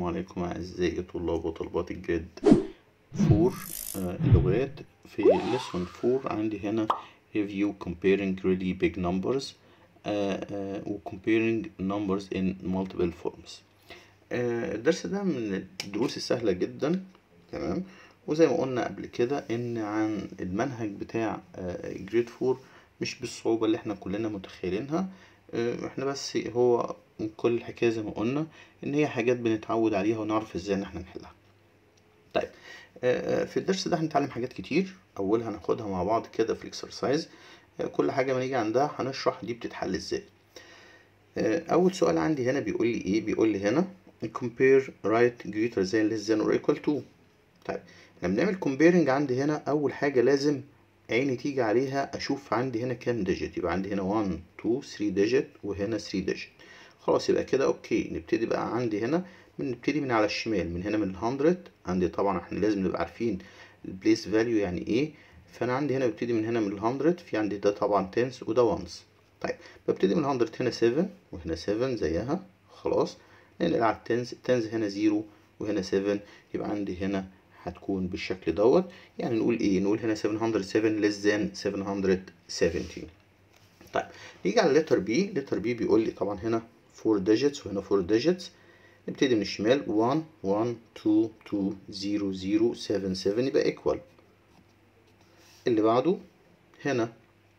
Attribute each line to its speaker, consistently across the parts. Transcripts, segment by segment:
Speaker 1: عليكم أعزائي طلاب وطلبات الجريد فور آه، اللغات في lesson 4 عندي هنا review comparing really big numbers آه، آه، و comparing numbers in multiple forms آه، الدرس ده من الدروس السهلة جدا تمام وزي ما قلنا قبل كده ان عن المنهج بتاع جريد فور مش بالصعوبة اللي احنا كلنا متخيلينها آه، احنا بس هو كل الحكاية زي ما قلنا ان هي حاجات بنتعود عليها ونعرف ازاي ان احنا نحلها طيب آه، في الدرس ده هنتعلم حاجات كتير اولها هناخدها مع بعض كده في الاكسرسايز كل حاجة ما نيجي عندها هنشرح دي بتتحل ازاي آه، اول سؤال عندي هنا بيقول لي ايه بيقول لي هنا compare right greater than less than or equal to طيب لما بنعمل comparing عندي هنا اول حاجة لازم عيني تيجي عليها اشوف عندي هنا كام ديجيت يبقى عندي هنا 1 2 3 ديجيت وهنا 3 ديجيت خلاص يبقى كده اوكي نبتدي بقى عندي هنا من نبتدي من على الشمال من هنا من ال 100 عندي طبعا احنا لازم نبقى عارفين البليس فاليو يعني ايه فانا عندي هنا ببتدي من هنا من ال 100 في عندي ده طبعا تنس وده وانس طيب ببتدي من 100 هنا 7 وهنا 7 زيها خلاص ننقل على التنز التنز هنا 0 وهنا 7 يبقى عندي هنا هتكون بالشكل دوت يعني نقول ايه نقول هنا 707 less than 717 طيب نيجي على letter B letter B بيقول لي طبعا هنا 4 digits وهنا 4 digits نبتدي من الشمال 1 1 2 2 0 0 7 7 يبقى equal اللي بعده هنا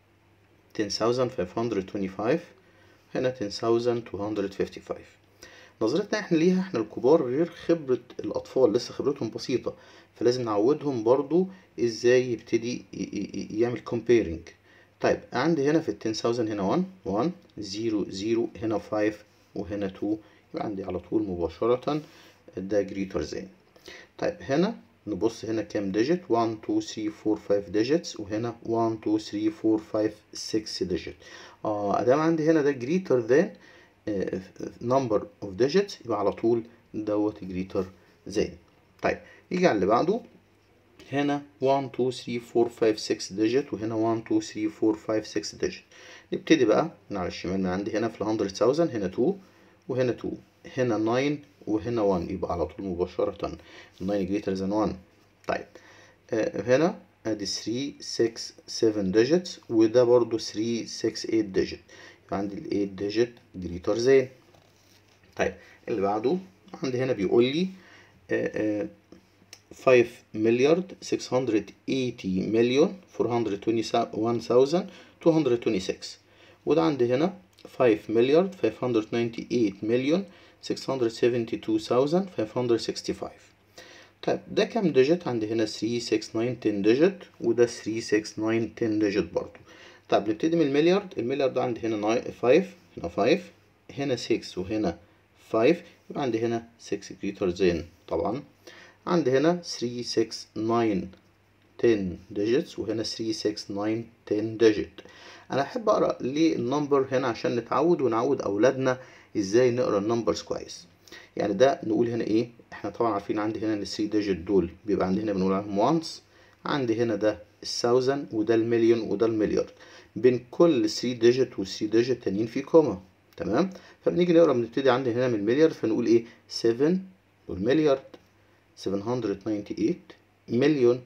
Speaker 1: 10525 هنا 10255 نظرتنا احنا ليها احنا الكبار غير خبرة الأطفال لسه خبرتهم بسيطة فلازم نعودهم برضو ازاي يبتدي يعمل comparing طيب عندي هنا في ال 10000 هنا 1 1 0 0 هنا 5 وهنا 2 يبقى عندي على طول مباشرة ده greater than طيب هنا نبص هنا كام ديجيت 1 2 3 4 5 ديجيتس وهنا 1 2 3 4 5 6 ديجيت اه ادام عندي هنا ده greater than number of digits يبقى على طول دوت greater than طيب يجي على اللي بعده هنا 1 2 3 4 5 6 ديجيت وهنا 1 2 3 4 5 6 ديجيت نبتدي بقى من على الشمال من عندي هنا في ال 100000 هنا 2 وهنا 2 هنا 9 وهنا 1 يبقى على طول مباشرة 9 greater than 1 طيب آه هنا ادي 3 6 7 ديجيتس وده برضو 3 6 8 ديجيت يبقى عندي ال 8 ديجيت greater than طيب اللي بعده عندي هنا بيقول لي آه آه 5 مليارد 680 مليون 421226 وده عندي هنا 5 مليارد 598 مليون 672565 طيب ده كام ديجيت عندي هنا 3 6 9 10 ديجيت وده 3 6 9 10 ديجيت برضو طيب نبتدي من المليارد المليارد ده عندي هنا 5 هنا 5 هنا 6 وهنا 5 يبقى عندي هنا 6 greater than طبعا عندي هنا 3 6 9 10 digits وهنا 3 6 9 10 digit انا احب اقرا ليه النمبر هنا عشان نتعود ونعود اولادنا ازاي نقرا النمبرز كويس يعني ده نقول هنا ايه احنا طبعا عارفين عندي هنا ال 3 ديجيت دول بيبقى عندي هنا بنقول عليهم وانس عندي هنا ده الثاوزند وده المليون وده المليار بين كل 3 ديجيت و 3 ديجيت تانيين في كوما تمام فبنيجي نقرا بنبتدي عندي هنا من المليار فنقول ايه 7 والمليار 798 مليون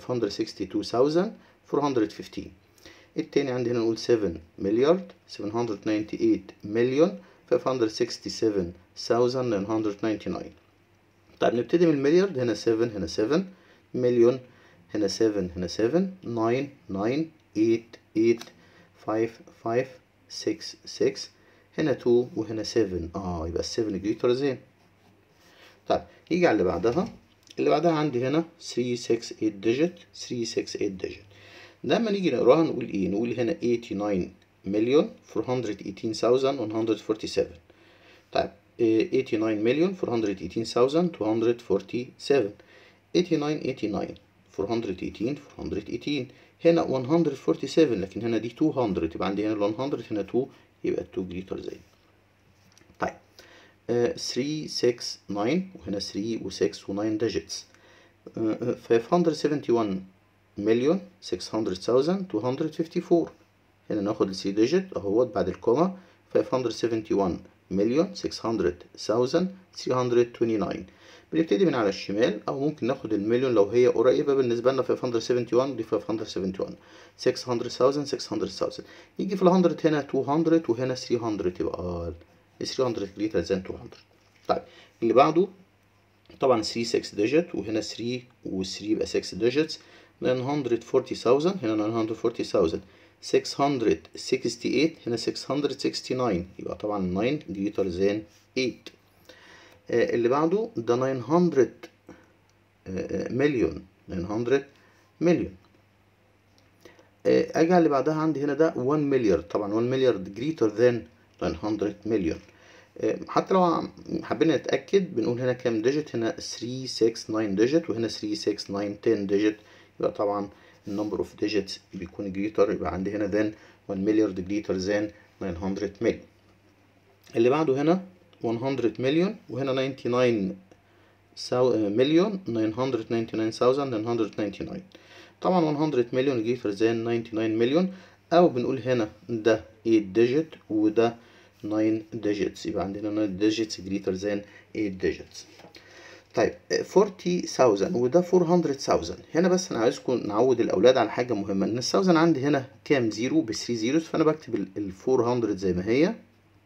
Speaker 1: 562415 التاني عندي هنا نقول 7 مليار 798 مليون 567999 طيب نبتدي من المليار هنا 7 هنا 7 مليون هنا 7 هنا 7 9 9 8 8 5 5 6 6 هنا 2 وهنا 7 اه يبقى 7 جريتر زين طيب يجي على اللي بعدها اللي بعدها عندي هنا 3 6 8 ديجيت 3 6 8 ديجيت لما نيجي نقراها نقول ايه نقول هنا 89 مليون 418147 طيب 89 مليون 418247 89 89 418 418 هنا 147 لكن هنا دي 200 يبقى عندي هنا 100 هنا 2 يبقى 2 جريتر زي طيب 3 6 9 وهنا 3 و6 و9 digits 571 مليون 600,254 هنا ناخد ال 3 digit اهوت بعد الكوما 571 مليون 600,000 329 بنبتدي من على الشمال او ممكن ناخد المليون لو هي قريبه بالنسبه لنا 571 دي 571 600,000 600,000 يجي في ال 100 هنا 200 وهنا 300 يبقى 300 جريتر ذان 200 طيب اللي بعده طبعا 3 6 ديجيت وهنا 3 و3 يبقى 6 ديجيتس 940,000 هنا 940,000 668 هنا 669 يبقى طبعا 9 جريتر ذان 8 آه اللي بعده ده 900 آه مليون 900 مليون آه اجي على اللي بعدها عندي هنا ده 1 مليار طبعا 1 مليار جريتر ذان 900 مليون حتى لو حبينا نتأكد بنقول هنا كام ديجيت هنا 3 6 9 ديجيت وهنا 3 6 9 10 ديجيت يبقى طبعا النمبر اوف ديجيتس بيكون جريتر يبقى عندي هنا then 1 مليار جريتر than 900 مليون اللي بعده هنا 100 مليون وهنا 99 مليون 999999 طبعا 100 مليون جريتر than 99 مليون او بنقول هنا ده 8 ديجيت وده 9 digits يبقى عندنا 9 digits greater than 8 digits طيب 40000 وده 400000 هنا بس انا عايزكم نعود الاولاد على حاجه مهمه ان ال 1000 عندي هنا كام زيرو ب 3 زيروز فانا بكتب ال 400 زي ما هي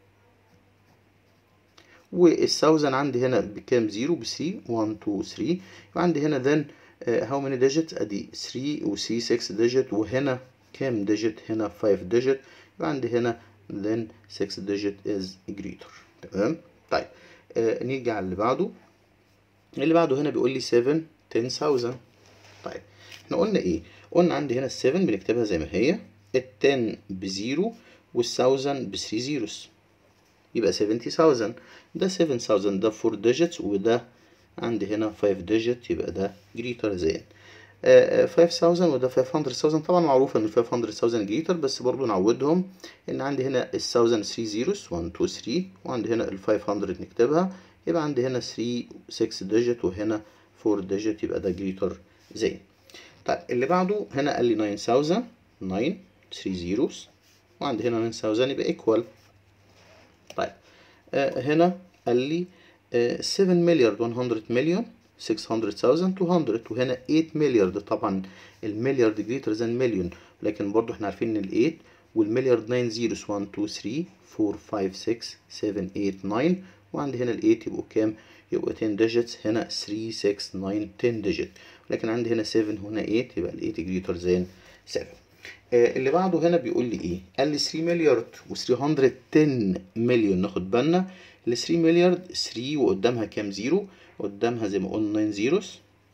Speaker 1: وال 1000 عندي هنا بكام زيرو ب 3 1 2 3 يبقى عندي هنا then هاو ماني ديجيتس ادي 3 و 3 6 ديجيت وهنا كام ديجيت هنا 5 ديجيت يبقى عندي هنا then 6 digit is greater تمام طيب آه نيجي على اللي بعده اللي بعده هنا بيقول لي 7 10000 طيب احنا قلنا ايه قلنا عندي هنا ال 7 بنكتبها زي ما هي ال 10 بزيرو وال 1000 ب 3 زيروز يبقى 70000 ده 7000 ده 4 digits وده عندي هنا 5 digit يبقى ده greater than 5000 وده 500000 طبعا معروف ان ال 500000 جريتر بس برضو نعودهم ان عندي هنا ال 1000 3 زيروز 1 2 3 وعندي هنا ال 500 نكتبها يبقى عندي هنا 3 6 ديجيت وهنا 4 ديجيت يبقى ده جريتر زين طيب اللي بعده هنا قال لي 9000 9 3 زيروز وعندي هنا 9000 يبقى ايكوال طيب آه هنا قال لي آه 7 مليار 100 مليون 600,000 200 وهنا 8 مليار ده طبعا المليار دي جريتر ذان مليون لكن برضو احنا عارفين ان ال 8 والمليار 9 زيروز 1 2 3 4 5 6 7 8 9 وعندي هنا ال 8 يبقوا كام؟ يبقوا 10 ديجيتس هنا 3 6 9 10 ديجيت لكن عندي هنا 7 وهنا 8 يبقى ال 8 جريتر ذان 7 آه اللي بعده هنا بيقول لي ايه؟ قال لي 3 مليار و310 مليون ناخد بالنا ال 3 مليار 3 وقدامها كام زيرو؟ قدامها زي ما قلنا 9 زيروز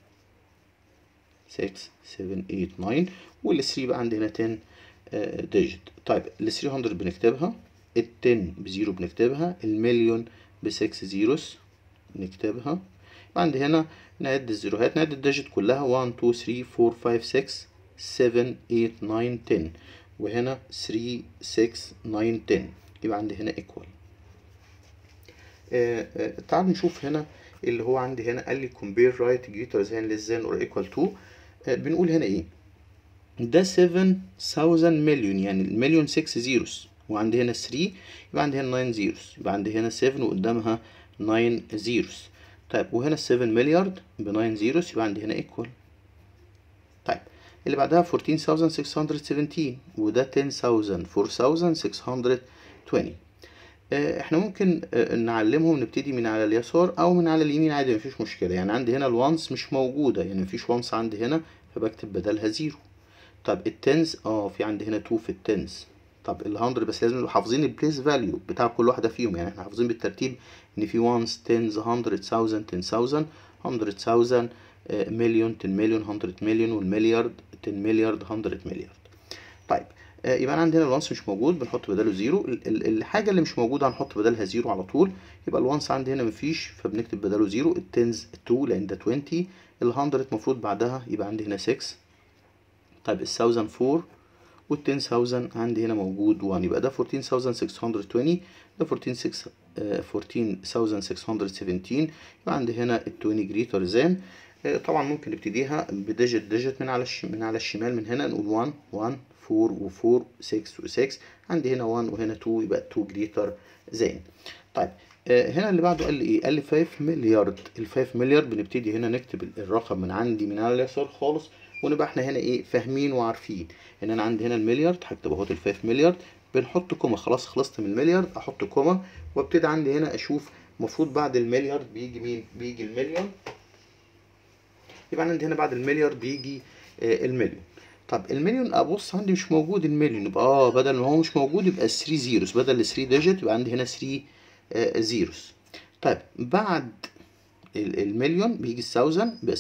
Speaker 1: 6 7 8 9 وال 3 بقى عندي هنا 10 ديجيت طيب ال 300 بنكتبها ال 10 بزيرو بنكتبها المليون ب 6 زيروز نكتبها عندي هنا نعد الزيروهات نعد الديجيت كلها 1 2 3 4 5 6 7 8 9 10 وهنا 3 6 9 10 يبقى عندي هنا equal آه آه تعالوا نشوف هنا اللي هو عندي هنا قال لي compare right greater than less than or equal to آه بنقول هنا ايه ده 7000 مليون يعني المليون 6 زيروز وعندي هنا 3 يبقى عندي هنا 9 زيروز يبقى عندي هنا 7 وقدامها 9 زيروز طيب وهنا 7 مليار ب 9 زيروز يبقى عندي هنا equal طيب اللي بعدها 14617 وده 10000 4620 احنا ممكن نعلمهم نبتدي من على اليسار او من على اليمين عادي مفيش مشكله يعني عندي هنا الوانس مش موجوده يعني مفيش وانس عندي هنا فبكتب بدلها زيرو طب التنز اه في عندي هنا 2 في التنز طب ال 100 بس لازم نبقى حافظين البليس فاليو بتاع كل واحده فيهم يعني احنا حافظين بالترتيب ان في وانس تنز 100000 10000 100000 مليون 10 مليون 100 مليون والمليارد 10 مليارد 100 مليارد طيب يبقى انا عندنا الوانس مش موجود بنحط بداله زيرو الحاجه اللي مش موجوده هنحط بدالها زيرو على طول يبقى الوانس عندي هنا مفيش فبنكتب بداله زيرو التنز 2 لان ده 20 ال 100 المفروض بعدها يبقى عندي هنا 6 طيب ال 1000 4 وال 10000 عندي هنا موجود 1 يبقى ده 14620 ده 14617 يبقى عندي هنا ال 20 جريتر ذان طبعا ممكن نبتديها بديجيت ديجيت من على من على الشمال من هنا نقول 1 1 4 و4 6 و6 عندي هنا 1 وهنا 2 يبقى 2 جريتر زين طيب آه هنا اللي بعده قال لي ايه قال لي 5 مليار ال 5 مليار بنبتدي هنا نكتب الرقم من عندي من على اليسار خالص ونبقى احنا هنا ايه فاهمين وعارفين ان انا عندي هنا المليار هكتب اهوت ال 5 مليار بنحط كوما خلاص خلصت من المليار احط كوما وابتدي عندي هنا اشوف المفروض بعد المليار بيجي مين بيجي المليون يبقى عندي هنا بعد المليار بيجي آه المليون طب المليون ابص عندي مش موجود المليون يبقى اه بدل ما هو مش موجود يبقى 3 زيروز بدل ال 3 ديجيت يبقى عندي هنا 3 آه زيروز طيب بعد المليون بيجي الثاوزند يبقى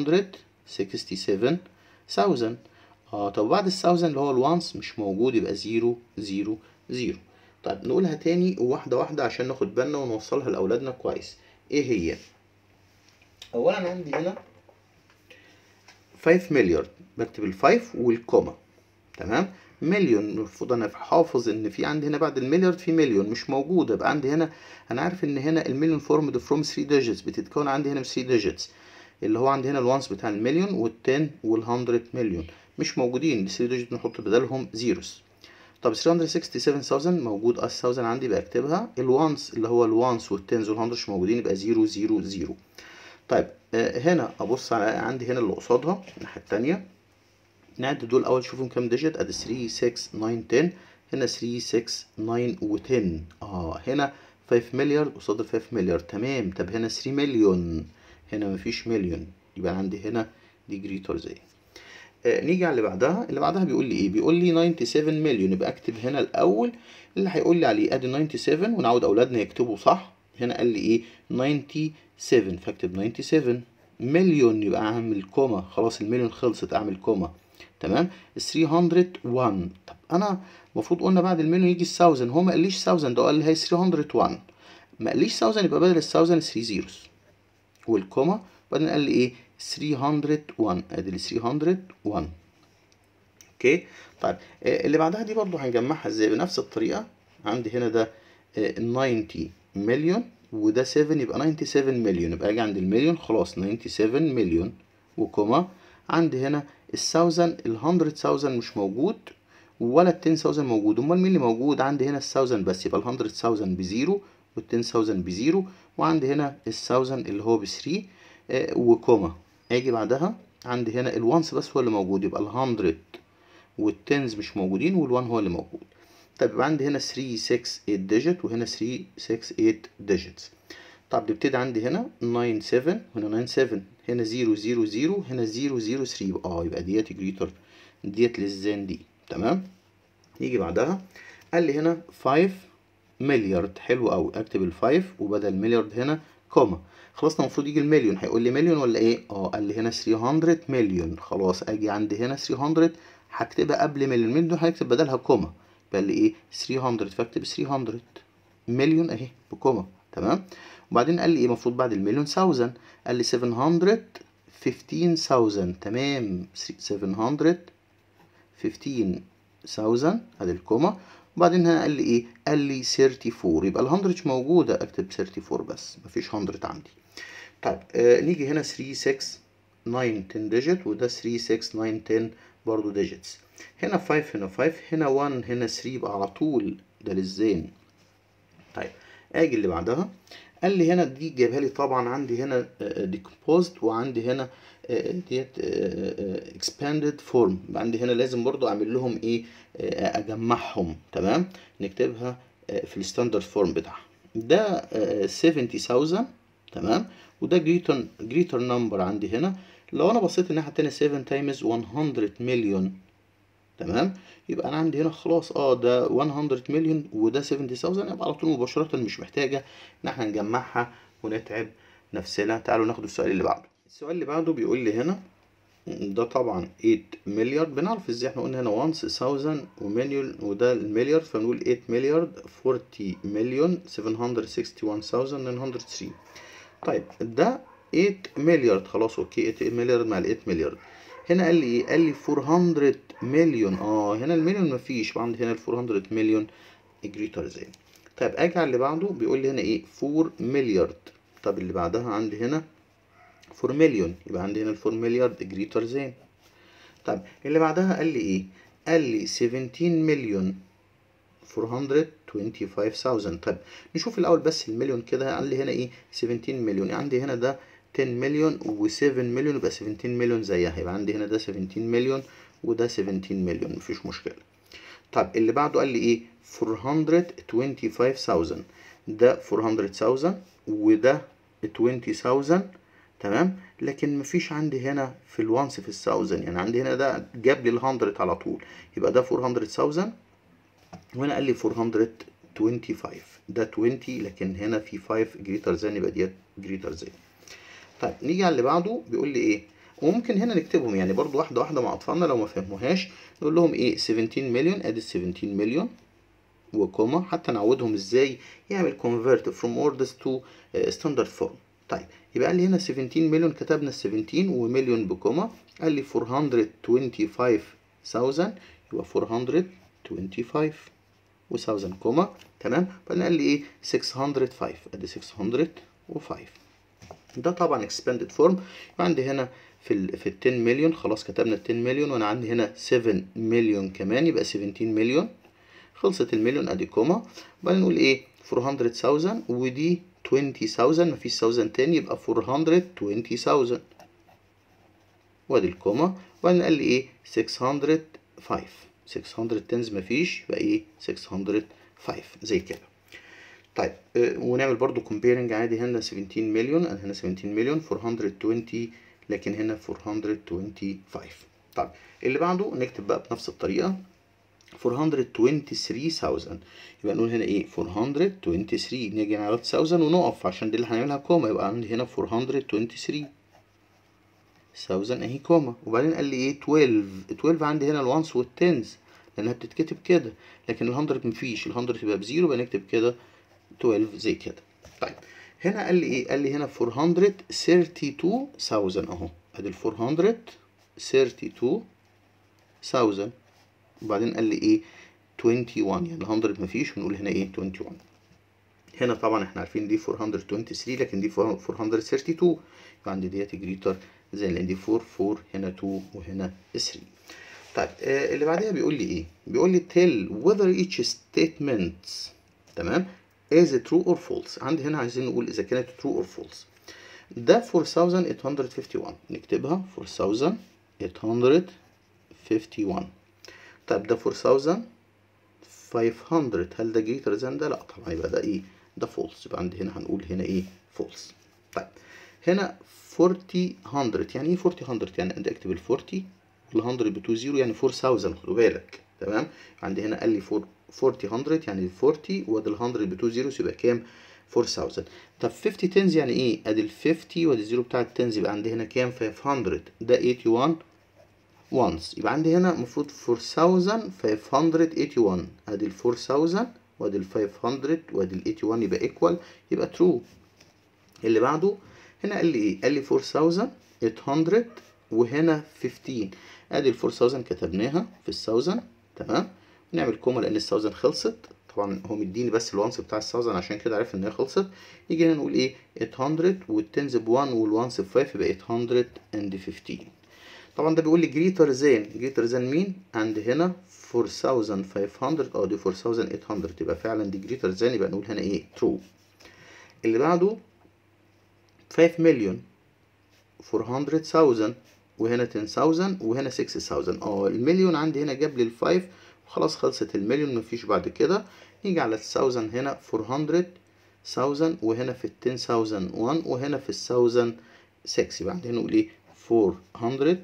Speaker 1: 367000 اه طب بعد الثاوزند اللي هو الوانس مش موجود يبقى 0 0 0 طيب نقولها تاني واحدة واحدة عشان ناخد بالنا ونوصلها لأولادنا كويس ايه هي أولا عندي هنا 5 مليار بكتب الفايف والكوما تمام مليون المفروض انا حافظ ان في عندي هنا بعد المليار في مليون مش موجوده يبقى عندي هنا انا عارف ان هنا المليون فورمد فروم 3 ديجيتس بتتكون عندي هنا 3 ديجيتس اللي هو عندي هنا الوانس بتاع المليون وال10 وال100 مليون مش موجودين ال 3 ديجيت بنحط بدلهم زيروز طب 367000 موجود 1000 عندي بكتبها الوانس اللي هو الوانس والتنز وال100 مش موجودين يبقى 0 0 0 طيب آه هنا ابص على عندي هنا اللي قصادها الناحيه الثانيه نعد دول اول شوفهم كام ديجيت ادي 3 6 9 10 هنا 3 6 9 و10 اه هنا 5 مليار قصاد 5 مليار تمام طب هنا 3 مليون هنا مفيش مليون يبقى عندي هنا دي جريتر زي آه نيجي على اللي بعدها اللي بعدها بيقول لي ايه بيقول لي 97 مليون يبقى اكتب هنا الاول اللي هيقول لي عليه ادي 97 ونعود اولادنا يكتبوا صح هنا قال لي ايه 97 فاكتب 97 مليون يبقى اعمل كوما خلاص المليون خلصت اعمل كوما تمام 301 طب انا المفروض قلنا بعد المليون يجي ال 1000 هو ما قاليش 1000 ده قال لي هي 301 ما قاليش 1000 يبقى بدل ال 1000 3 زيروز والكوما بعدين قال لي ايه 301 ادي ال 301 اوكي طيب آه اللي بعدها دي برضو هنجمعها ازاي بنفس الطريقه عندي هنا ده آه 90 مليون وده 7 يبقى 97 مليون يبقى اجي عند المليون خلاص 97 مليون وكوما عندي هنا الثاوزن ال 100000 مش موجود ولا ال 10000 موجود امال مين اللي موجود عندي هنا الثاوزن بس يبقى ال 100000 بزيرو وال 10000 بزيرو وعندي هنا الثاوزن اللي هو ب 3 آه وكوما اجي بعدها عندي هنا الوانس بس هو اللي موجود يبقى ال 100 والتنز مش موجودين والوان هو اللي موجود طب يبقى عندي هنا 3 6 8 ديجيت وهنا 3 6 8 ديجيتس طب نبتدي عندي هنا 9 7 هنا 9 7 هنا 0 0 0 هنا 0 0 3 يبقى اه يبقى ديت جريتر ديت للزان دي تمام يجي بعدها قال لي هنا 5 مليارد حلو قوي اكتب ال 5 وبدل مليارد هنا كوما خلصنا المفروض يجي المليون هيقول لي مليون ولا ايه اه قال لي هنا 300 مليون خلاص اجي عندي هنا 300 هكتبها قبل مليون مليون دول هكتب بدلها كوما يبقى لي ايه 300 فاكتب 300 مليون اهي بكوما تمام وبعدين قال لي ايه المفروض بعد المليون 1000 قال لي 715000 تمام 700 15000 ادي الكوما وبعدين هنا قال لي ايه قال لي 34 يبقى ال 100 مش موجوده اكتب 34 بس مفيش 100 عندي طيب آه نيجي هنا 3 6 9 10 ديجيت وده 3 6 9 10 برضو ديجيتس هنا 5 هنا 5 هنا 1 هنا 3 يبقى على طول ده للزين طيب اجي اللي بعدها قال لي هنا دي جايبها لي طبعا عندي هنا ديكومبوزد وعندي هنا ديت اكسباندد فورم عندي هنا لازم برضو اعمل لهم ايه اجمعهم تمام نكتبها في الستاندرد فورم بتاعها ده 70000 تمام وده جريتر جريتر نمبر عندي هنا لو انا بصيت الناحيه التانية 7 تايمز 100 مليون تمام يبقى انا عندي هنا خلاص اه ده 100 مليون وده 70000 يبقى على طول مباشره مش محتاجه ان احنا نجمعها ونتعب نفسنا تعالوا ناخد السؤال اللي بعده السؤال اللي بعده بيقول لي هنا ده طبعا 8 مليار بنعرف ازاي احنا قلنا هنا وانس 1000 ومليون وده المليار فنقول 8 مليار 40 مليون 761903 طيب ده 8 مليار خلاص اوكي 8 مليار مع ال 8 مليار هنا قال لي ايه قال لي 400 مليون اه هنا المليون مفيش عندي هنا ال 400 مليون جريتر زي طيب اجي على اللي بعده بيقول لي هنا ايه 4 مليارد طب اللي بعدها عندي هنا 4 مليون يبقى عندي هنا ال 4 مليارد جريتر زين طب اللي بعدها قال لي ايه قال لي 17 مليون 425,000 طيب نشوف الأول بس المليون كده قال لي هنا إيه 17 مليون عندي هنا ده 10 مليون و7 مليون يبقى 17 مليون زيها يبقى عندي هنا ده 17 مليون وده 17 مليون مفيش مشكلة طيب اللي بعده قال لي إيه 425,000 ده 400,000 وده 20,000 تمام لكن مفيش عندي هنا في الوانس في الثاوزن يعني عندي هنا ده جاب لي ال 100 على طول يبقى ده 400,000 وهنا قال لي 425 ده 20 لكن هنا في 5 جريتر ذان يبقى ديت جريتر ذان طيب نيجي على اللي بعده بيقول لي ايه وممكن هنا نكتبهم يعني برضو واحده واحده مع اطفالنا لو ما فهموهاش نقول لهم ايه 17 مليون ادي 17 مليون وكوما حتى نعودهم ازاي يعمل convert from words to uh, standard form طيب يبقى قال لي هنا 17 مليون كتبنا ال 17 ومليون بكوما قال لي 425,000 يبقى 425 و1000 كوما تمام بعدين قال لي ايه 605 ادي 605 ده طبعا expanded form يبقى عندي هنا في ال في ال 10 مليون خلاص كتبنا ال 10 مليون وانا عندي هنا 7 مليون كمان يبقى 17 مليون خلصت المليون ادي كوما وبعدين نقول ايه 400,000 ودي 20,000 مفيش 1000 تاني يبقى 420,000 وادي الكوما وبعدين قال لي ايه 605 600 تنز مفيش يبقى ايه 605 زي كده طيب آه ونعمل برضو comparing عادي هنا 17 مليون هنا 17 مليون 420 لكن هنا 425 طيب اللي بعده نكتب بقى بنفس الطريقة 423,000 يبقى نقول هنا ايه 423 نيجي على 1000 ونقف عشان دي اللي هنعملها كوما يبقى عندي هنا 423 1000 اهي كوما وبعدين قال لي ايه 12 12 عندي هنا الوانس والتنز لانها بتتكتب كده لكن ال 100 مفيش ال 100 تبقى بزيرو يبقى نكتب كده 12 زي كده طيب هنا قال لي ايه قال لي هنا 432,000 اهو ادي ال 432,000 وبعدين قال لي ايه 21 يعني ال 100 مفيش ونقول هنا ايه 21 هنا طبعا احنا عارفين دي 423 لكن دي 432 يبقى عندي ديت جريتر زي لان دي 4 4 هنا 2 وهنا 3 طيب آه اللي بعدها بيقول لي ايه بيقول لي tell whether each statement تمام is true or false عندي هنا عايزين نقول اذا كانت true or false ده 4851 نكتبها 4851 طيب ده 4500 هل ده جريتر ذان ده لا طبعا يبقى ده ايه ده فولس يبقى عندي هنا هنقول هنا ايه فولس طيب هنا 4000 يعني ايه 4000 يعني عندي اكتب ال 40 وال 100 ب 2 0 يعني 4000 خدوا بالك تمام عندي هنا قال لي 4000 يعني 40 وادي ال 100 ب 2 0 يبقى كام 4000 طب 50 تنز يعني ايه ادي ال 50 وادي الزيرو بتاع التنز يبقى عندي هنا كام 500 ده 81 once يبقى عندي هنا المفروض 4581 ادي ال 4000 وادي ال 500 وادي ال 81 يبقى equal يبقى true اللي بعده هنا قال لي ايه قال لي 4800 وهنا 15 ادي ال 4000 كتبناها في ال 1000 تمام نعمل كوما لان ال 1000 خلصت طبعا هو مديني بس الوانس بتاع ال 1000 عشان كده عرفت ان هي خلصت يجي هنا نقول ايه 800 والتنز ب 1 والوانس ب 5 يبقى 815 طبعا ده بيقول لي جريتر ذان جريتر ذان مين عند هنا 4500 اه دي 4800 يبقى فعلا دي جريتر ذان يبقى نقول هنا ايه ترو اللي بعده 5 مليون 400000 وهنا 10000 وهنا 6000 اه المليون عندي هنا جاب لي ال 5 وخلاص خلصت المليون مفيش بعد كده نيجي على ال 1000 هنا 400000 وهنا في ال 10000 1 وهنا في ال 1000 6 يبقى عندي هنا نقول ايه 400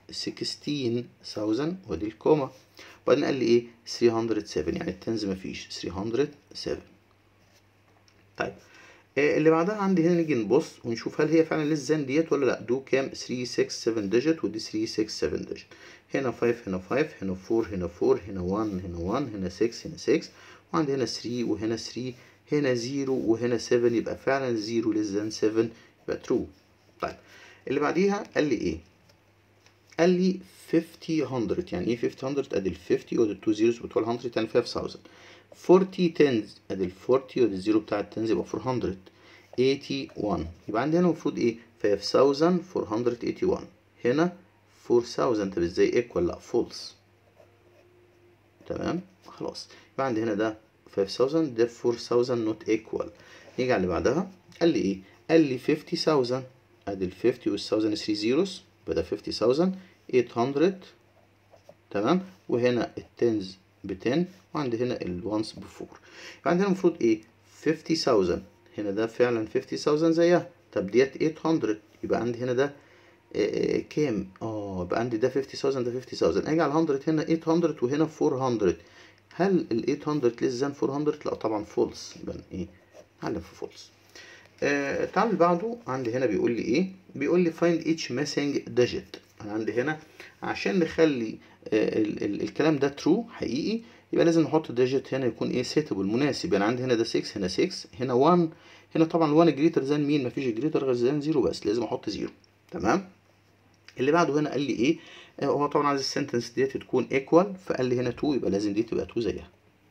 Speaker 1: 16000 ودي الكوما وبعدين قال لي ايه 307 يعني التنز مفيش 307 طيب آه اللي بعدها عندي هنا نيجي نبص ونشوف هل هي فعلا للزان ديت ولا لا دو كام 3 6 7 ديجيت ودي 3 6 7 ديجيت هنا 5 هنا 5 هنا 4 هنا 4 هنا 1 هنا 1 هنا 6 هنا 6 وعندي هنا 3 وهنا 3 هنا 0 وهنا 7 يبقى فعلا 0 للزان 7 يبقى ترو طيب اللي بعديها قال لي ايه قال لي 50 100 يعني ايه 50 100 ادي ال 50 وادي التو زيروز بتوع ال 100 يعني 5000 40 تنز ادي ال 40 وادي الزيرو بتاع التنز يبقى 400 81 يبقى عندي هنا المفروض ايه 5481 هنا 4000 طب ازاي ايكوال لا فولس تمام خلاص يبقى عندي هنا ده 5000 ده 4000 not equal نيجي على اللي بعدها قال لي ايه قال لي 50000 ادي ال 50 وال 1000 3 zeros يبقى ده 50000 800 تمام وهنا التنز ب 10 وعندي هنا الوانس ب 4 يبقى عندنا المفروض ايه 50000 هنا ده فعلا 50000 زيها طب ديت 800 يبقى عندي هنا ده آه كام اه يبقى عندي ده 50000 ده 50000 اجي على 100 هنا 800 وهنا 400 هل ال 800 less than 400 لا طبعا فولس يبقى ايه هعلم في فولس آه تعال اللي بعده عندي هنا بيقول لي ايه بيقول لي find each missing digit انا عندي هنا عشان نخلي آه ال ال الكلام ده true حقيقي يبقى لازم نحط ديجيت هنا يكون ايه سيتبل مناسب يعني عندي هنا ده 6 هنا 6 هنا 1 هنا طبعا 1 جريتر ذان مين مفيش جريتر غير ذان 0 بس لازم احط 0 تمام اللي بعده هنا قال لي ايه آه هو طبعا عايز السنتنس ديت تكون ايكوال فقال لي هنا 2 يبقى لازم دي تبقى 2 زيها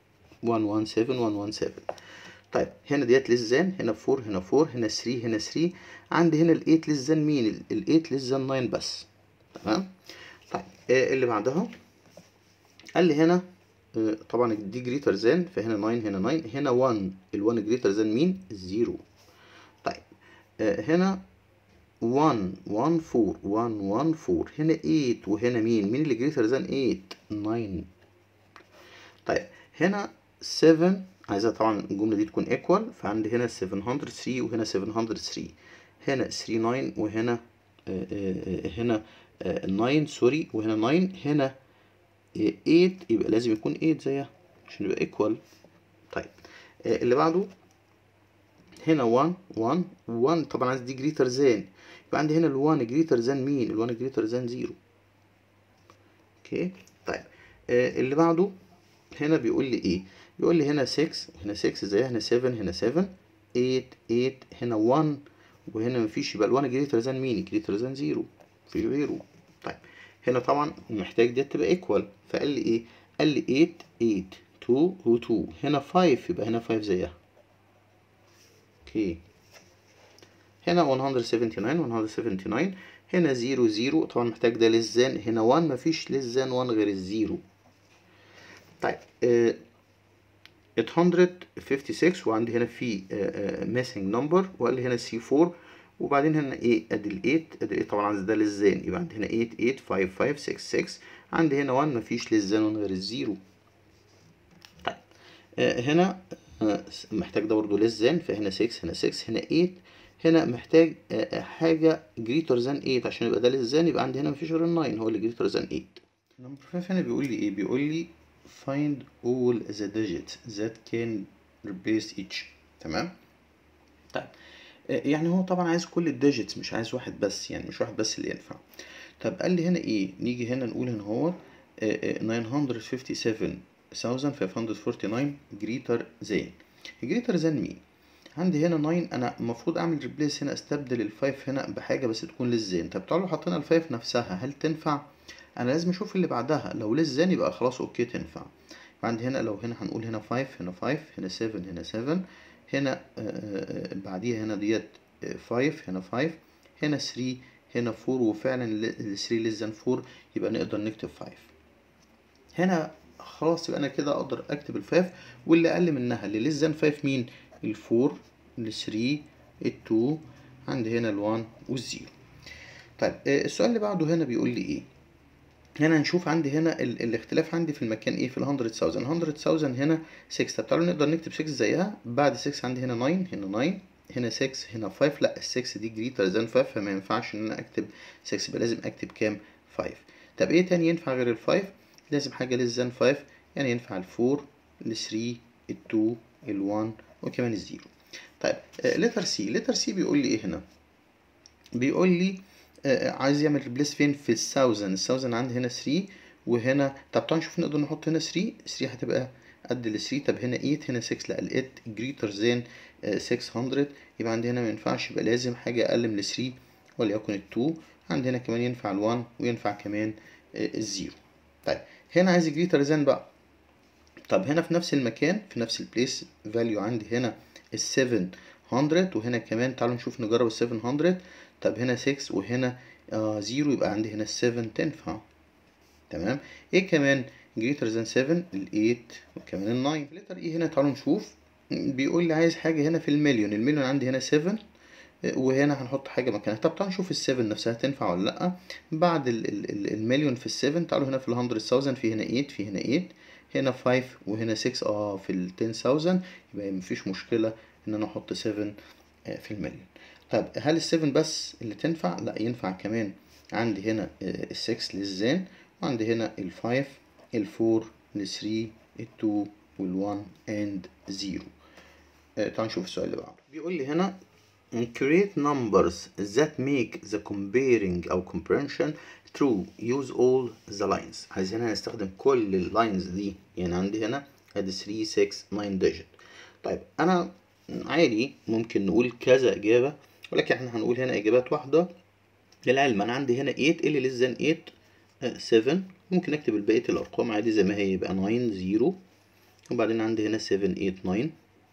Speaker 1: 117 117 طيب هنا ديت للزان هنا 4 هنا 4 هنا 3 هنا 3 عندي هنا ال 8 للزان مين ال 8 للزان 9 بس تمام طيب آه اللي بعدها قال لي هنا آه طبعا دي جريتر زان فهنا 9 هنا 9 هنا 1 ال 1 جريتر زان مين 0 طيب آه هنا 1 1 4 1 1 4 هنا 8 وهنا مين مين اللي جريتر زان 8 9 طيب هنا 7 عايزها طبعا الجملة دي تكون ايكوال فعندي هنا 703 وهنا 703 هنا 39 وهنا آآ آآ هنا 9 سوري وهنا 9 هنا 8 يبقى لازم يكون 8 زيها عشان يبقى ايكوال طيب اللي بعده هنا 1 1 1 طبعا عايز دي جريتر زان يبقى عندي هنا ال 1 جريتر زان مين ال 1 جريتر زان 0 اوكي طيب اللي بعده هنا بيقول لي ايه بيقول لي هنا 6 هنا 6 زيها هنا 7 هنا 7 8 8 هنا 1 وهنا مفيش يبقى ال 1 جريتر ذان مين جريتر ذان 0 في غيره طيب هنا طبعا محتاج ديت تبقى ايكوال فقال لي ايه قال لي 8 8 2 و 2 هنا 5 يبقى هنا 5 زيها اوكي هنا 179 179 هنا 0 0 طبعا محتاج ده للزان هنا 1 مفيش للزان 1 غير الزيرو طيب آه 856 وعندي هنا في ميسنج نمبر وقال لي هنا سي 4 وبعدين هنا ايه ادي ال 8 ادي ال 8 طبعا عايز ده للزان يبقى عندي هنا 8 8 5 5 6 6 عندي هنا 1 مفيش للزان غير الزيرو طيب آه هنا آه محتاج ده برضه للزان فهنا 6 هنا 6 هنا 8 هنا محتاج آه حاجة جريتر ذان 8 عشان يبقى ده للزان يبقى عندي هنا مفيش غير ال 9 هو اللي جريتر ذان 8 نمبر 5 هنا بيقول لي ايه بيقول لي find all the digits that can replace each تمام طيب يعني هو طبعا عايز كل الديجيتس مش عايز واحد بس يعني مش واحد بس اللي ينفع طب قال لي هنا ايه نيجي هنا نقول هنا هو 957549 جريتر زان جريتر زان مين عندي هنا 9 انا المفروض اعمل ريبليس هنا استبدل الفايف هنا بحاجه بس تكون للزان طب تعالوا حطينا الفايف نفسها هل تنفع انا لازم اشوف اللي بعدها لو للزان يبقى خلاص اوكي تنفع عندي هنا لو هنا هنقول هنا 5 هنا 5 هنا 7 هنا 7 هنا آآ بعديها هنا ديت 5 هنا 5 هنا 3 هنا 4 وفعلا ال 3 للزان 4 يبقى نقدر نكتب 5 هنا خلاص يبقى انا كده اقدر اكتب ال5 واللي اقل منها اللي للزان 5 مين ال 4 ال 3 ال 2 عندي هنا ال 1 وال 0 طيب السؤال اللي بعده هنا بيقول لي ايه هنا نشوف عندي هنا ال الاختلاف عندي في المكان ايه في ال 100000 100000 هنا 6 طب تعالوا نقدر نكتب 6 زيها بعد 6 عندي هنا 9 هنا 9 هنا 6 هنا 5 لا ال 6 دي جريتر ذان 5 فما ينفعش ان انا اكتب 6 يبقى لازم اكتب كام 5 طب ايه تاني ينفع غير ال 5 لازم حاجه للزان 5 يعني ينفع ال 4 ال 3 ال 2 ال 1 وكمان الزيرو طيب لتر سي لتر سي بيقول لي ايه هنا بيقول لي آه عايز يعمل ريبليس فين في الثاوزند الثاوزند عندي هنا 3 وهنا طب تعالوا نشوف نقدر نحط هنا 3 3 هتبقى قد ال 3 طب هنا 8 هنا 6 لا ال 8 جريتر ذان 600 يبقى عندي هنا ما ينفعش يبقى لازم حاجه اقل من ال 3 وليكن ال 2 عندي هنا كمان ينفع ال 1 وينفع كمان الزيرو طيب هنا عايز جريتر ذان بقى طب هنا في نفس المكان في نفس البليس فاليو عندي هنا ال 700 وهنا كمان تعالوا نشوف نجرب ال 700 طب هنا 6 وهنا آه 0 يبقى عندي هنا 7 تنفع تمام ايه كمان greater than 7 ال 8 وكمان ال 9 لتر ايه هنا تعالوا نشوف بيقول لي عايز حاجة هنا في المليون المليون عندي هنا 7 وهنا هنحط حاجة مكانها طب تعالوا نشوف ال 7 نفسها تنفع ولا لأ بعد ال ال ال المليون في ال 7 تعالوا هنا في ال 100000 في هنا 8 في هنا 8 هنا 5 وهنا 6 اه في ال 10000 يبقى مفيش مشكلة ان انا احط 7 في المليون طب هل ال 7 بس اللي تنفع؟ لا ينفع كمان عندي هنا ال 6 للزان وعندي هنا ال 5 ال 4 ال 3 ال 2 وال 1 and 0 آه تعال نشوف السؤال اللي بعده بيقول لي هنا create numbers that make the comparing أو comprehension true use all the lines عايزين نستخدم كل اللاينز دي يعني عندي هنا ادي 3 6 9 digit طيب انا عادي ممكن نقول كذا اجابه ولكن احنا هنقول هنا اجابات واحده للعلم انا عندي هنا 8 اللي للزن 8 آه 7 ممكن اكتب بقيه الارقام عادي زي ما هي يبقى 9 0 وبعدين عندي هنا 7 8 9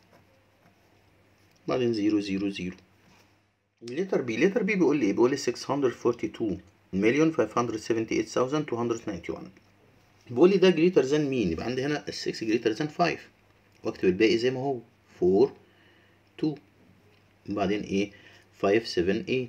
Speaker 1: بعدين 0 0 0 لتر بي لتر بي بيقول لي ايه بيقول لي 642 مليون 578291 بيقول لي ده جريتر ذان مين يبقى عندي هنا ال 6 جريتر ذان 5 واكتب الباقي زي ما هو 4 2 وبعدين ايه 5 7 8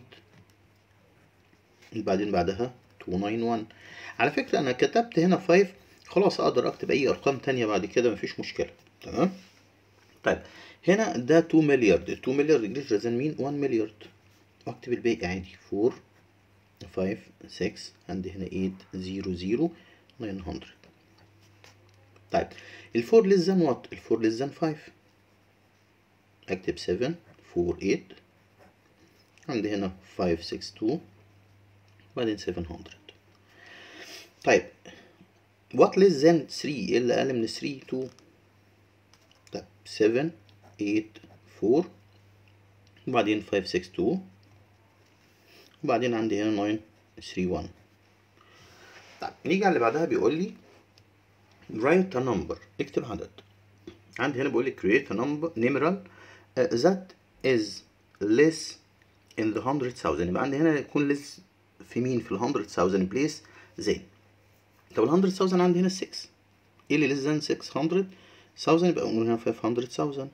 Speaker 1: وبعدين بعدها 2 9 1 على فكرة انا كتبت هنا 5 خلاص اقدر اكتب اي ارقام تانية بعد كده مفيش مشكلة تمام طيب هنا ده 2 مليارد 2 مليارد جريتر ذان مين 1 مليارد واكتب الباقي عادي 4 5 6 عندي هنا 8 0 0 900 طيب الفور less than what الفور less than 5 اكتب 7 4 8 عندي هنا 5 6 2 بعدين 700 طيب what less than 3 ايه اللي اقل من 3 2 طيب 7 8 4 وبعدين 5 6 2 وبعدين عندي هنا 9 3 1 طيب نيجي على اللي بعدها بيقول لي write a number اكتب عدد عندي هنا بيقول لي create a number numeral uh, that is less in the hundred thousand يبقى عندي هنا يكون less في مين في ال hundred thousand place زي طب ال hundred thousand عندي هنا 6 ايه اللي less than 600 thousand يبقى نقول هنا 500 thousand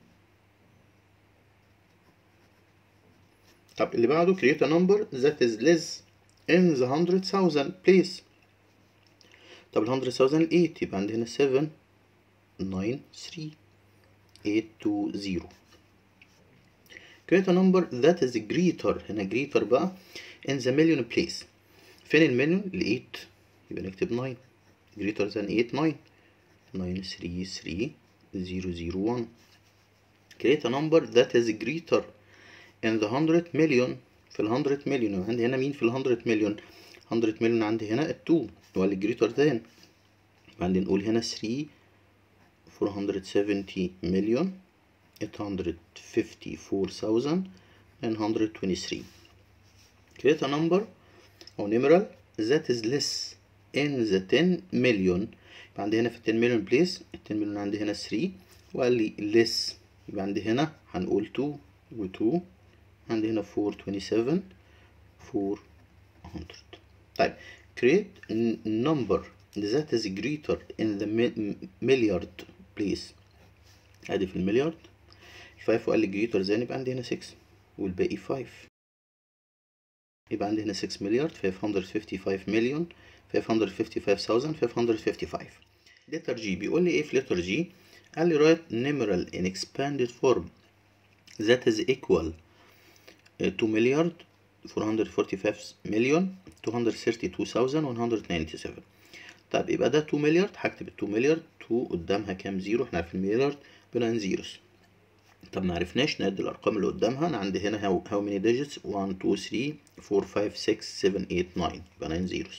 Speaker 1: طب اللي بعده create a number that is less in the hundred thousand place طب ال 100000 ال 8 يبقى عندي هنا 7 9 3 8 2 0 create a number that is greater هنا greater بقى in the million place فين المليون ال 8 يبقى نكتب 9 greater than 8 9 9 3 3 0 0 1 create a number that is greater in the 100 million في ال 100 مليون عندي هنا مين في ال 100 مليون 100 مليون عندي هنا ال 2 هو اللي greater than بعدين نقول هنا 3 470 مليون 854,923 create a number أو numeral that is less in the 10 million يبقى عندي هنا في ال 10 مليون place ال 10 مليون عندي هنا 3 وقال لي less يبقى عندي هنا هنقول 2 و 2 عندي هنا 427 400 طيب create number that is greater in the milliard place ادي في المليارد الفايف وقال لي greater than يبقى عندي هنا 6 والباقي 5 يبقى عندي هنا 6 مليارد 555 مليون 555555 لتر جي بيقول لي ايه في لتر جي قال لي write numeral in expanded form that is equal 2 مليارد 445 مليون 232197 طيب يبقى ده 2 مليارد هكتب ال 2 مليارد 2 قدامها كام زيرو احنا عارفين مليارد بناين زيروز طب ما عرفناش نعد الارقام اللي قدامها انا عندي هنا how, how many digits 1 2 3 4 5 6 7 8 9 يبقى 9 زيروز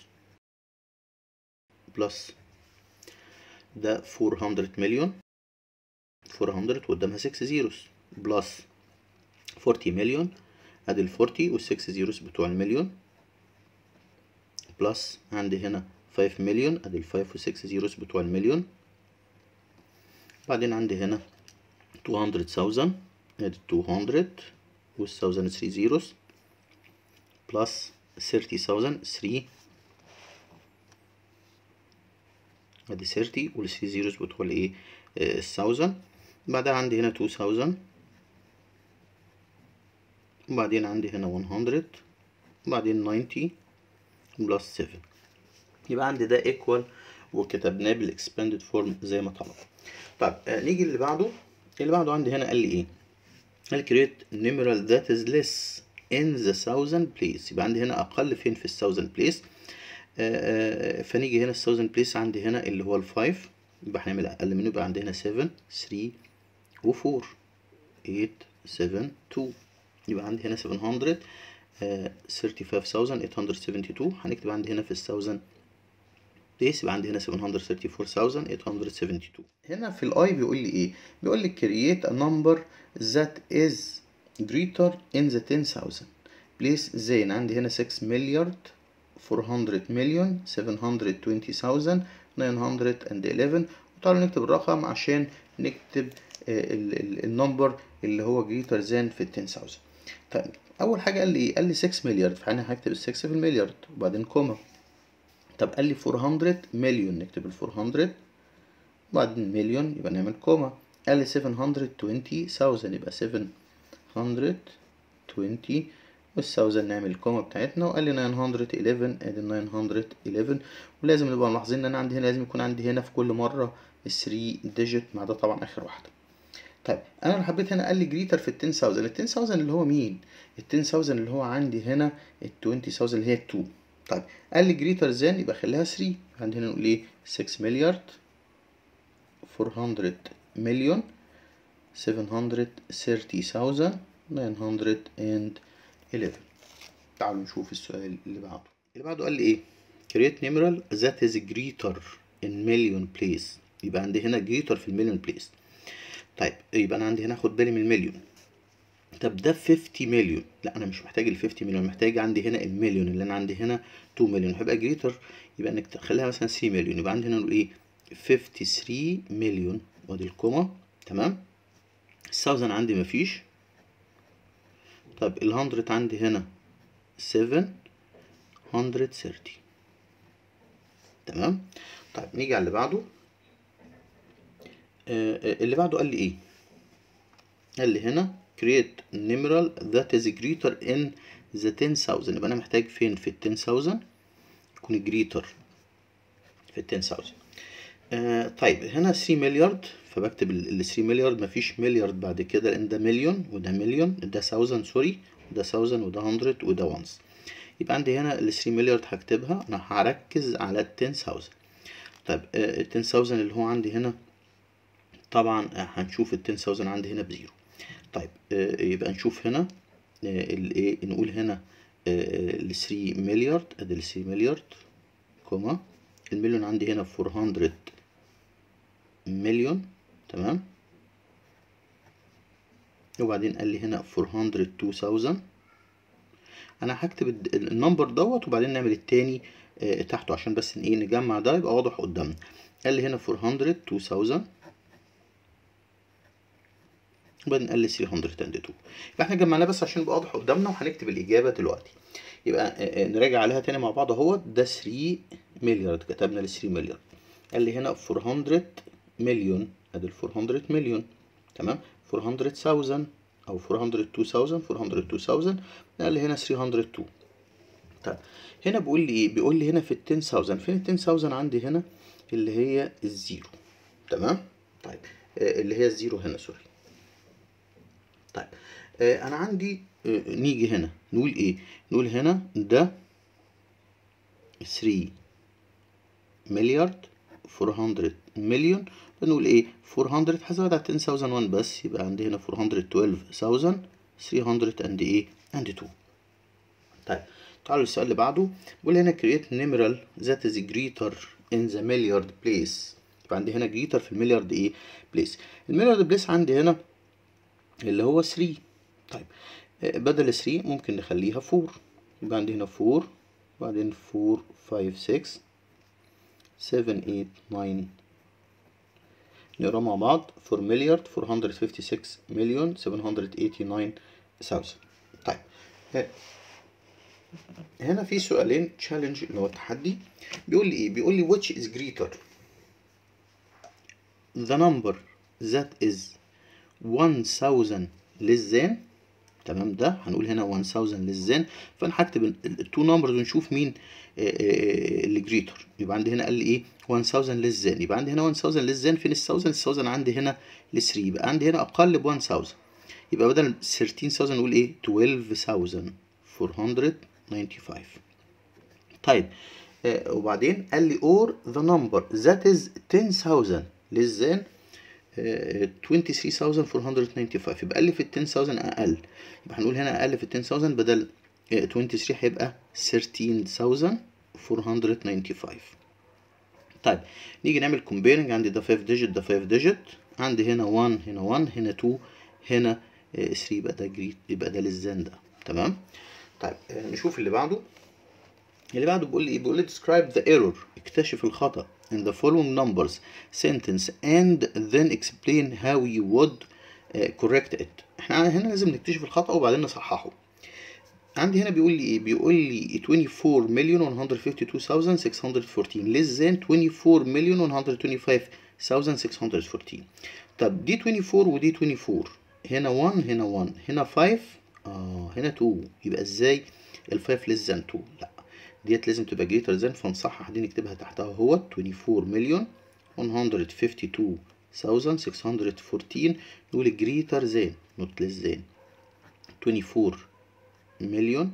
Speaker 1: بلس ده 400 مليون 400 قدامها 6 زيروز بلس 40 مليون ادي ال 40 وال 6 زيروز بتوع المليون بلس عندي هنا 5 مليون ادي ال 5 و 6 زيروز بتوع المليون بعدين عندي هنا 200,000 ادي 200 وال 1000 3 زيروز بلس 30,000 3 ادي 30 وال 3 زيروز بتوع الايه ال 1000 بعدها عندي هنا 2000 وبعدين عندي هنا 100 وبعدين 90 بلس 7 يبقى عندي ده equal وكتبناه بالاكسباندد فورم زي ما طلب طيب آه نيجي اللي بعده اللي بعده عندي هنا قال لي ايه قال create numeral that is less in the thousand place يبقى عندي هنا اقل فين في الثاوزند بليس آه فنيجي هنا الثاوزند بليس عندي هنا اللي هو الفايف يبقى هنعمل اقل منه يبقى عندي هنا 7 3 و4 8 7 2 يبقى عندي هنا 700 آه 35872 هنكتب عندي هنا في الثاوزند بليس يبقى عندي هنا 734872 هنا في الاي بيقول لي ايه بيقول لي create a number that is greater in the 10000 بليس ازاي انا عندي هنا 6 مليار 400 مليون 720000 911 وتعالوا نكتب الرقم عشان نكتب النمبر اللي هو greater than في ال 10000 طيب اول حاجه قال لي ايه قال لي 6 مليار فانا هكتب ال 6 في المليار وبعدين كوما طب قال لي 400 مليون نكتب ال 400 وبعدين مليون يبقى نعمل كوما قال لي 720000 يبقى 720 وال1000 نعمل الكوما بتاعتنا وقال لي 911 ادي 911 ولازم نبقى ملاحظين ان انا عندي هنا لازم يكون عندي هنا في كل مره ال 3 ديجيت ما ده طبعا اخر واحده طيب انا لو حبيت هنا قال لي جريتر في ال 10000 ال 10000 اللي هو مين ال 10000 اللي هو عندي هنا ال 20000 اللي هي ال 2 طيب قال لي جريتر ذان يبقى خليها 3 عندي هنا نقول ايه 6 مليار 400 مليون 730000 911 تعالوا نشوف السؤال اللي بعده اللي بعده قال لي ايه create numeral that is greater in million place يبقى عندي هنا greater في المليون بليس طيب يبقى انا عندي هنا اخد بالي من المليون طب ده 50 مليون لا انا مش محتاج ال 50 مليون محتاج عندي هنا المليون اللي انا عندي هنا 2 مليون هيبقى جريتر يبقى انك تخليها مثلا 3 مليون يبقى عندي هنا نقول ايه 53 مليون وادي الكوما تمام الثاوزن عندي مفيش طب ال 100 عندي هنا 730 تمام طيب نيجي على اللي بعده آه اللي بعده قال لي ايه قال لي هنا create numeral that is greater in the 10000 يبقى انا محتاج فين في ال 10000 يكون greater في ال 10000 آه طيب هنا 3 مليار فبكتب ال 3 مليار مفيش مليار بعد كده لان ده مليون وده مليون ده 1000 سوري ده 1000 وده 100 وده وانس يبقى عندي هنا ال 3 مليار هكتبها انا هركز على ال 10000 طيب آه ال 10000 اللي هو عندي هنا طبعا هنشوف ال 10000 عندي هنا بزيرو طيب آه يبقى نشوف هنا آه الايه نقول هنا ال 3 مليار ادي ال 3 مليار كوما المليون عندي هنا 400 مليون تمام وبعدين قال لي هنا 402000 انا هكتب النمبر دوت وبعدين نعمل التاني آه تحته عشان بس ايه نجمع ده يبقى واضح قدامنا قال لي هنا 402000 وبعدين قال لي 302 يبقى احنا جمعناه بس عشان يبقى واضح قدامنا وهنكتب الاجابه دلوقتي يبقى نراجع عليها تاني مع بعض اهوت ده 3 مليار كتبنا ل 3 مليار قال لي هنا 400 مليون ادي ال 400 مليون تمام 400000 او 402000 402000 قال لي هنا 302 طيب هنا بيقول لي ايه بيقول لي هنا في ال 10000 فين ال 10000 عندي هنا اللي هي الزيرو تمام طيب آه اللي هي الزيرو هنا سوري طيب آه انا عندي آه نيجي هنا نقول ايه نقول هنا ده 3 مليار 400 مليون بنقول ايه 400 هزود على 10001 بس يبقى عندي هنا 412300 300 and ايه and 2 طيب تعالوا السؤال اللي بعده بيقول هنا create numeral that is greater in the milliard place يبقى عندي هنا greater في المليارد ايه place المليارد بليس عندي هنا اللي هو 3 طيب بدل 3 ممكن نخليها 4 يبقى عندي هنا 4 بعدين 4 5 6 7 8 9 نقرا مع بعض 4 مليار 456 مليون 789 thousand طيب هنا في سؤالين تشالنج اللي هو التحدي بيقول لي ايه بيقول لي which is greater the number that is 1000 less than تمام ده هنقول هنا 1000 less than فانا هكتب التو نمبرز ونشوف مين اللي جريتر يبقى عندي هنا قال لي ايه 1000 less than يبقى عندي هنا 1000 less than فين ال 1000 ال 1000 عندي هنا ال 3 يبقى عندي هنا اقل ب 1000 يبقى بدل 13000 نقول ايه 12495 طيب آه وبعدين قال لي or the number that is 10000 less than آه 23495 يبقى قال لي في ال 10000 اقل يبقى هنقول هنا اقل في ال 10000 بدل آه 23 هيبقى 13495 طيب نيجي نعمل comparing عندي ده 5 digit ده 5 digit عندي هنا 1 هنا 1 هنا 2 هنا 3 يبقى ده جريت يبقى ده للزان ده تمام طيب نشوف اللي بعده اللي بعده بيقول لي ايه بيقول لي describe the error اكتشف الخطأ in the following numbers sentence and then explain how you would uh, correct it احنا هنا لازم نكتشف الخطأ وبعدين نصححه عندي هنا بيقول لي ايه بيقول لي 24 مليون 152614 less than 24 مليون 125614 طب دي 24 ودي 24 هنا 1 هنا 1 هنا 5 اه هنا 2 يبقى ازاي ال 5 less than 2 لا ديت لازم تبقى greater than فنصحح دي نكتبها تحتها هو 24 مليون 152614 نقول greater than not less than 24 مليون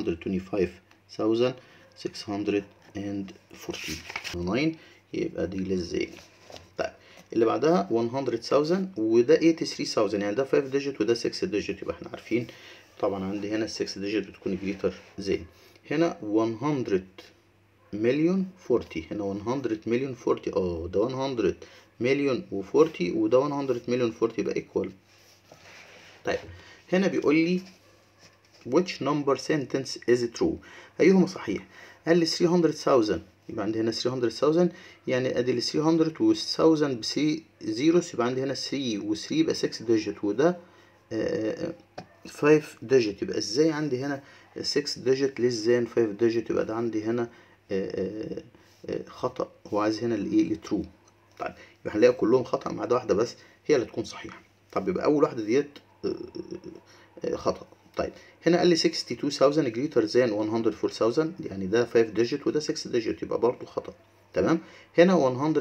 Speaker 1: 122614 يبقى دي less than طيب اللي بعدها 100000 وده 83000 يعني ده 5 ديجيت وده 6 ديجيت يبقى احنا عارفين طبعا عندي هنا ال 6 ديجيت بتكون جريتر زين هنا 100 مليون 40 هنا 100 مليون 40 اه ده 100 مليون و40 وده 100 مليون 40 يبقى ايكوال طيب هنا بيقول لي which number sentence is true ايهما صحيح قال لي 300000 يبقى عندي هنا 300000 يعني ادي ال 300 و 1000 ب 3 زيروز يبقى عندي هنا 3 و 3 يبقى 6 ديجيت وده 5 ديجيت يبقى ازاي عندي هنا 6 ديجيت ليس ذان 5 ديجيت يبقى ده عندي هنا آآ آآ خطأ هو عايز هنا الايه الترو طيب يبقى هنلاقي كلهم خطأ ما عدا واحدة بس هي اللي تكون صحيحة طب يبقى أول واحدة ديت خطأ طيب هنا قال لي 62000 جريتر ذان 104000 يعني ده 5 ديجيت وده 6 ديجيت يبقى برضه خطأ تمام هنا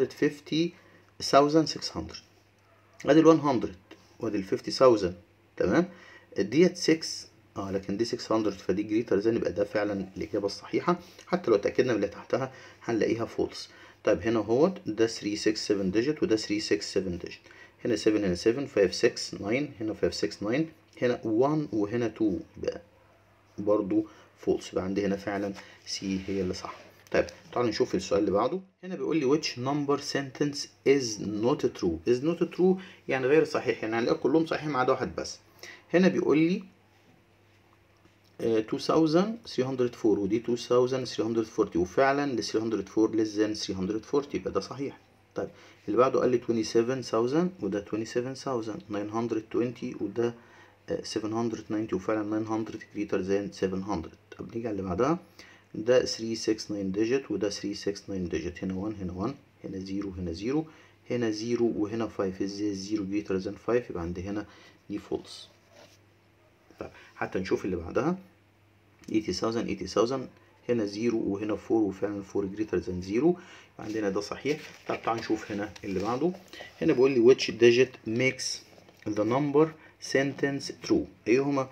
Speaker 1: 150600 ادي ال 100 وادي ال 50000 تمام ديت 6 اه لكن دي 600 فدي جريتر ذان يبقى ده فعلا الإجابة الصحيحة حتى لو اتأكدنا من اللي تحتها هنلاقيها فولس طيب هنا اهوت ده 367 ديجيت وده 367 ديجيت هنا 7 هنا 7 5 6 9 هنا 5 6 9 هنا 1 وهنا 2 يبقى برضو فولس يبقى عندي هنا فعلا سي هي اللي صح طيب تعالوا نشوف السؤال اللي بعده هنا بيقول لي which number sentence is not true is not true يعني غير صحيح يعني هنلاقي كلهم صحيحين ما عدا واحد بس هنا بيقول لي uh, 2304 ودي 2340 وفعلا ال 304 less than 340 يبقى ده صحيح طيب اللي بعده قال لي 27000 وده 27920 وده 790 وفعلا 900 greater than 700 طب نيجي على اللي بعدها ده 369 ديجيت وده 369 ديجيت هنا 1 هنا 1 هنا 0 هنا 0 هنا 0 وهنا 5 ازاي 0 greater than 5 يبقى عندي هنا دي فولس طيب حتى نشوف اللي بعدها 80000 80000 هنا 0 وهنا 4 وفعلا 4 greater than 0 عندنا ده صحيح طب تعال نشوف هنا اللي بعده هنا بيقول لي which digit makes the number sentence true ايهما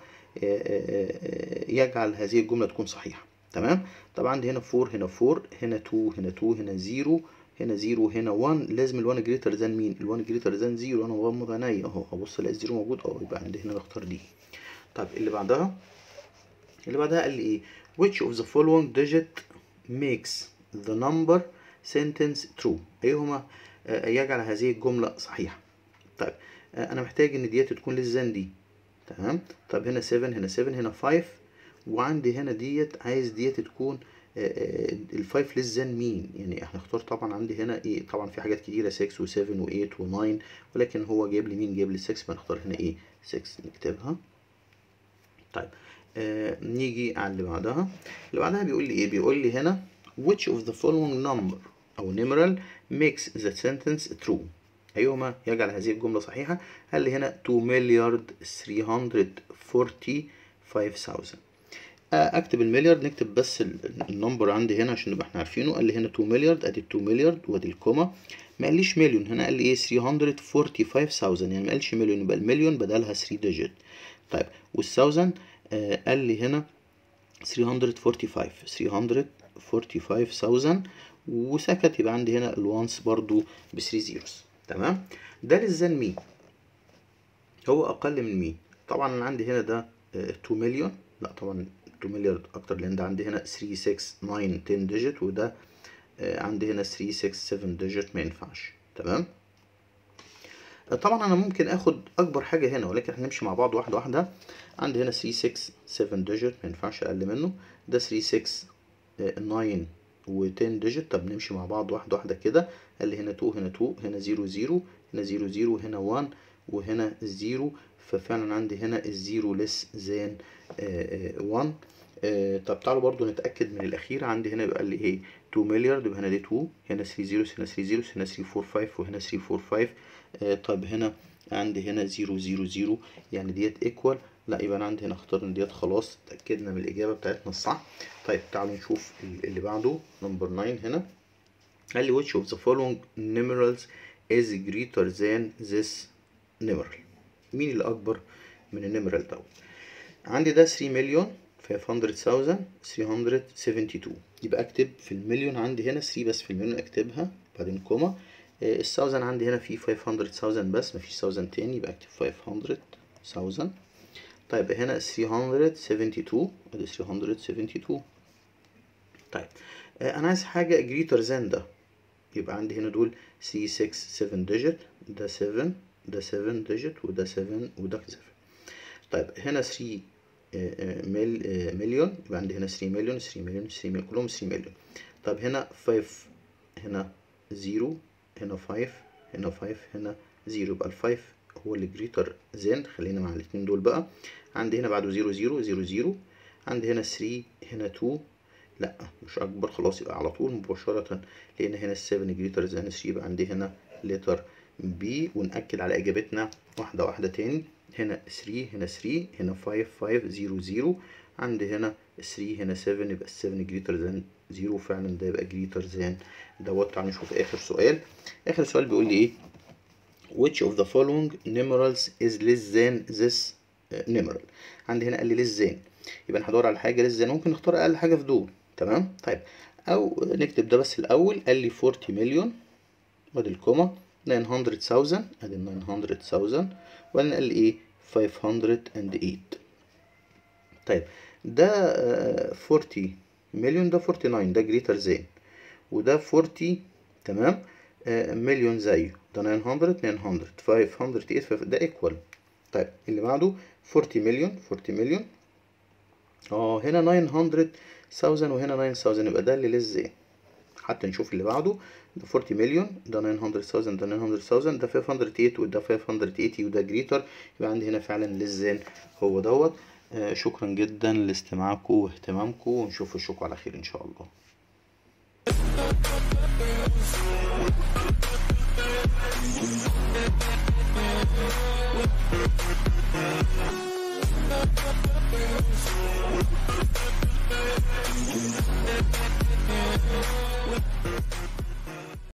Speaker 1: يجعل هذه الجملة تكون صحيحة تمام طبعا عندي هنا 4 هنا 4 هنا 2 هنا 2 هنا 0 هنا 0 هنا 1 لازم ال1 جريتر ذان مين ال1 جريتر ذان 0 انا مغمض عينيا اهو ابص الاقي الزيرو موجود اه يبقى عندي هنا بختار دي طيب اللي بعدها اللي بعدها قال لي ايه which of the following digit makes the number sentence true ايهما يجعل هذه الجملة صحيحة طيب انا محتاج ان ديت تكون للزان دي تمام طب هنا 7 هنا 7 هنا 5 وعندي هنا ديت عايز ديت تكون الفايف للزان مين يعني هنختار طبعا عندي هنا ايه طبعا في حاجات كتيره 6 و7 و8 و9 ولكن هو جايب لي مين جايب لي 6 فنختار هنا ايه 6 نكتبها طيب آه نيجي على اللي بعدها اللي بعدها بيقول لي ايه بيقول لي هنا which of the following number او numeral makes the sentence true أيهما يجعل هذه الجملة صحيحة قال لي هنا 2 مليارد 345,000 اكتب المليارد نكتب بس النمبر عندي هنا عشان نبقى احنا عارفينه قال لي هنا 2 مليارد ادي 2 مليارد وادي الكوما ما قاليش مليون هنا قال لي ايه 345000 يعني ما قالش مليون يبقى المليون بدلها 3 ديجيت طيب والثاوزند آه قال لي هنا 345 345000 وسكت يبقى عندي هنا الوانس برضو ب 3 زيروز تمام ده للزن مين هو اقل من مين طبعا انا عندي هنا ده آه 2 مليون لا طبعا 2 مليار اكتر لان ده عندي هنا 3 6 9 10 ديجيت وده آه عندي هنا 3 6 7 ديجيت ما ينفعش تمام آه طبعا انا ممكن اخد اكبر حاجه هنا ولكن هنمشي مع بعض واحده واحده عندي هنا 3 6 7 ديجيت ما ينفعش اقل منه ده 3 6 آه 9 و10 ديجيت طب نمشي مع بعض واحده واحده كده قال لي هنا 2 هنا 2 هنا 0 0 هنا 0 0 هنا 1 وهنا 0 ففعلا عندي هنا الزيرو لس زان 1 آه طب تعالوا برضو نتأكد من الأخير عندي هنا يبقى لي ايه 2 مليار يبقى هنا دي 2 هنا 3 زيروز هنا 3 زيروز هنا 3 4 5 وهنا 3 4 5 آه طب هنا عندي هنا 0 0 0 يعني ديت ايكوال لا يبقى انا عندي هنا اختار ان ديت خلاص اتأكدنا من الإجابة بتاعتنا الصح طيب تعالوا نشوف اللي بعده نمبر 9 هنا قال لي which of the following numerals is greater than this numeral مين اللي أكبر من النمرال دوت عندي ده 3 مليون 500,000 372 يبقى اكتب في المليون عندي هنا 3 بس في المليون اكتبها بعدين كوما الثاوزن عندي هنا في 500,000 بس مفيش 1000 تاني يبقى اكتب 500,000 طيب هنا 372 ادي 372 طيب انا عايز حاجة جريتر ذان ده يبقى عندي هنا دول 3 6 7 ديجيت ده 7 ده 7 ديجيت وده 7 وده 7 طيب هنا 3 مل مليون يبقى عندي هنا 3 مليون 3 مليون 3 مليون كلهم 3 مليون طب هنا 5 هنا 0 هنا 5 هنا 5 هنا 0 يبقى ال 5 هو اللي جريتر ذان خلينا مع الاثنين دول بقى عندي هنا بعده 0 0 0 0 عندي هنا 3 هنا 2 لا مش اكبر خلاص يبقى على طول مباشرة لان هنا ال 7 جريتر ذان 3 يبقى عندي هنا لتر بي ونأكد على إجابتنا واحدة واحدة تاني هنا 3 هنا 3 هنا 5 5 0 0 عندي هنا 3 هنا 7 يبقى 7 جريتر ذان 0 فعلا ده يبقى جريتر ذان دوت تعالوا نشوف آخر سؤال آخر سؤال بيقول لي إيه which of the following numerals is less than this numeral عندي هنا قال لي less than يبقى هدور على حاجة less than ممكن نختار أقل حاجة في دول تمام طيب أو نكتب ده بس الأول قال لي 40 مليون وادي الكوما 900,000 ادي 900,000 وقلنا قال ايه 508 طيب ده 40 مليون ده 49 ده جريتر زين وده 40 تمام مليون زيه ده 900 900 508 ده ايكوال طيب اللي بعده 40 مليون 40 مليون اه هنا 900,000 وهنا 9000 يبقى ده اللي للزين حتى نشوف اللي بعده ده 40 مليون ده 900,000 ده 900,000 ده 508 وده 580 وده جريتر يبقى عندي هنا فعلا للزين هو دوت آه شكرا جدا لاستماعكم واهتمامكم ونشوف اشوفكم على خير ان شاء الله
Speaker 2: We'll be right back.